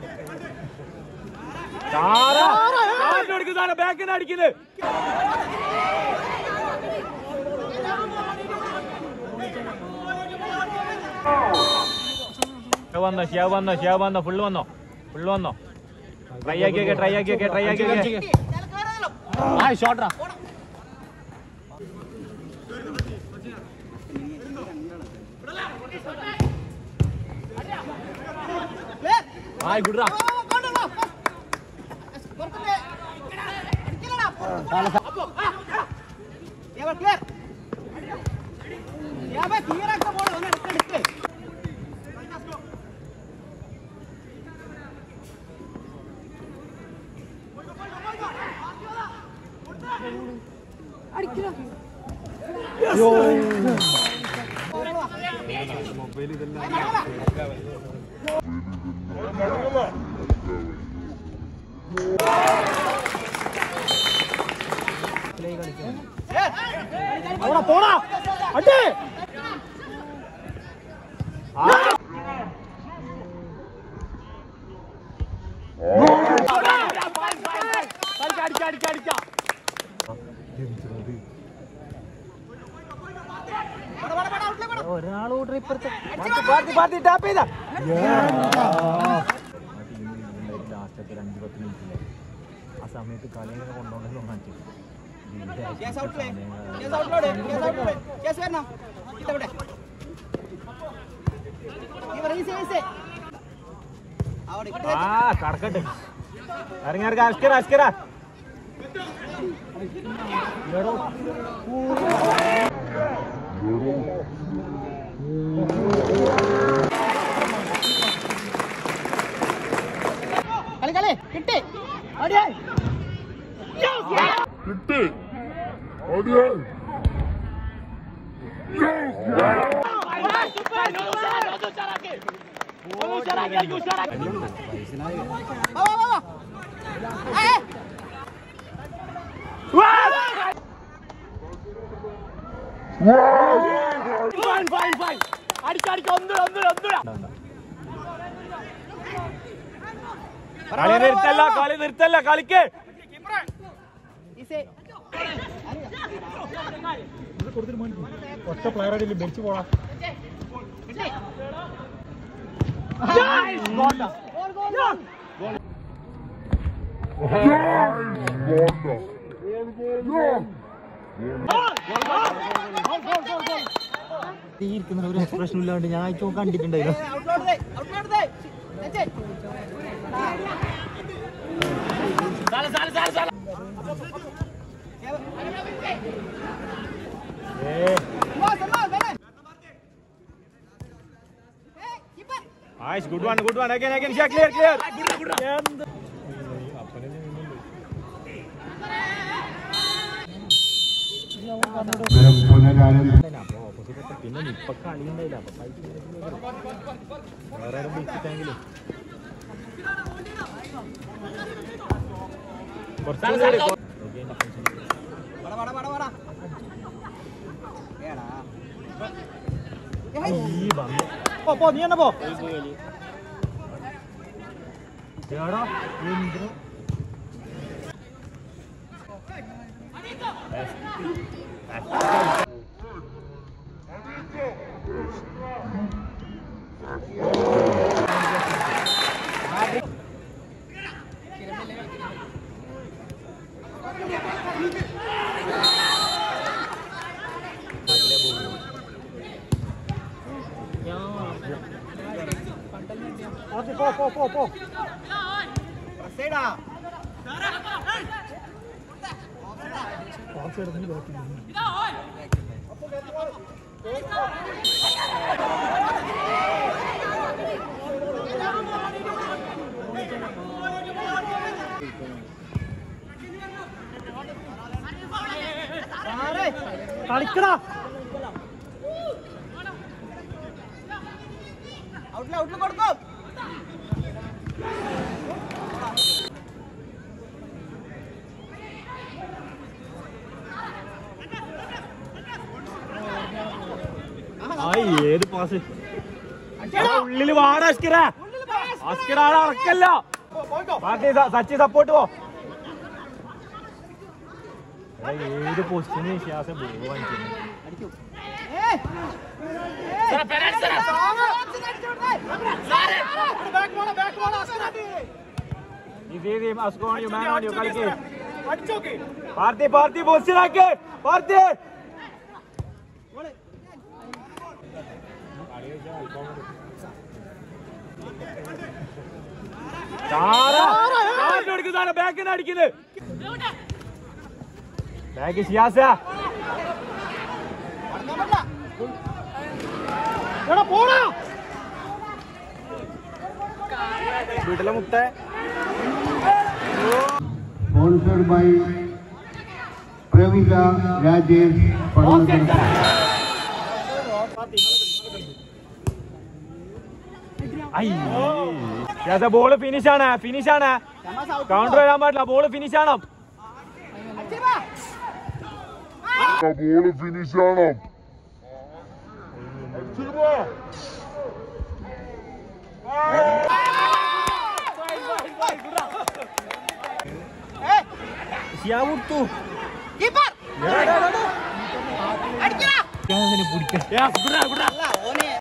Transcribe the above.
ബാക്കിൽ അടിക്കുന്നത് വന്നോ ഷിയാവ് വന്നോ ഷിയാവ് വന്നോ ഫുള്ള് വന്നോ ഫുള്ള് വന്നോ ട്രൈ ആക്കിയൊക്കെ ട്രൈ ആക്കിയൊക്കെ ട്രൈ ആക്കിയൊക്കെ ഷോട്ടാ ആയി ഗുഡ്രാ അവിടെ പോടാ അട്ടേ ഒരാൾ ഓർഡർ ഇപ്പുറത്തെ ടാപ്പ് ചെയ്താ ലാസ്റ്റത്തെ ഒരു അഞ്ച് പത്ത് മിനിറ്റിലെ ആ സമയത്ത് കളി ഇങ്ങനെ കൊണ്ടുപോകണമെന്ന് കാണിച്ചു ആ കടക്കട്ടെ ഇറങ്ങി ഇറങ്ങി അസ്കര അസ്കര കളി കളി കിട്ടി അടിയേ കളി നിർത്തല്ല കളി നിർത്തല്ല കളിക്ക് ഒറ്റ പ്ലെയർ ആയിട്ട് ബെഞ്ച് പോടാ ഈ ഇരിക്കുന്ന ഒരു എക്സ്പ്രഷൻ ഇല്ലാണ്ട് ഞാൻ അയച്ചോ കണ്ടിട്ടുണ്ടായിരുന്നു ആയിഷ് good one good one again again clear clear അപ്പൊ ഓപ്പോസിറ്റ് പിന്നെ ഇപ്പൊ കളി ഉണ്ടായില്ല അപ്പൊ വേറെ ആരും വിളിച്ചിട്ടെങ്കിലും കുറച്ച് ഈ വന്നു പോ പോ നീ തന്നെ പോ എടാ എന്തിനു പോ പോ പോ പോ കളിക്കടാ ആയി ഏത് പാസ് ഉള്ളില് വാടാ അഷ്കര അസ്കറാണ് അറക്കല്ല ബാക്കി സ- സച്ചി സപ്പോർട്ട് പോ എടാ, ഏത് പൊസിഷന് ശ്വാസം ബോൾ വാങ്ങിക്കുന്നു ഇത് ഇത് അസ്കോൺ യു മാൻ ഓൺ യു കളിക്ക് പാർട്ടി പാർട്ടി പൊസിഷൻ ആക്ക് പാർട്ടി ബാക്കിന് അടിക്കുന്നത് ബാക്ക് ഷിയാസ വീട്ടിലെ മുട്ട sponsored by Pravika Rajesh Padmanabhan. Shiyas ball finish ആണ് ഫിനിഷ് ആണ് കൗണ്ടർ വരാൻ പാടില്ല ബോള് ഫിനിഷ് ആണ് ബോള് ഫിനിഷ് ആണോ ഷിയാ വിട്ടു അടിക്കടാ പിടിക്കാൻ